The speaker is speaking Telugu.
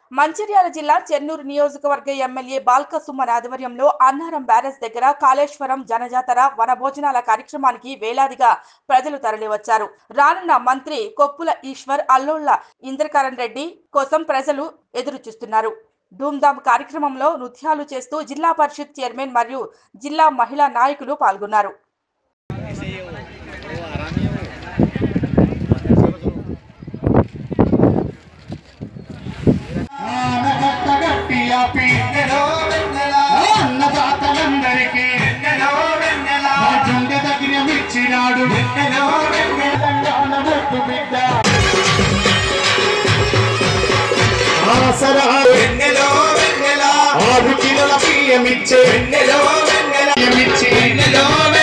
మంచిర్యాల జిల్లా చెన్నూరు నియోజకవర్గ ఎమ్మెల్యే బాల్క సుమన్ ఆధ్వర్యంలో అన్నారం బ్యారేజ్ దగ్గర కాళేశ్వరం జనజాతర వనభోజనాల కార్యక్రమానికి వేలాదిగా ప్రజలు తరలివచ్చారు రానున్న మంత్రి కొప్పుల ఈశ్వర్ అల్లోళ్ల ఇంద్రకరణ్ రెడ్డి కోసం ప్రజలు ఎదురు చూస్తున్నారు ధూమ్ధామ్ కార్యక్రమంలో నృత్యాలు చేస్తూ జిల్లా పరిషత్ చైర్మన్ మరియు జిల్లా మహిళా నాయకులు పాల్గొన్నారు అన్నదాతలందరికీ రాజ్యాంగ దగ్గర ఇచ్చినాడు తెలంగాణ ముద్దు బిడ్డ ఆసరా ఆరు కిలోల బియ్యం ఇచ్చే బియ్యం ఇచ్చి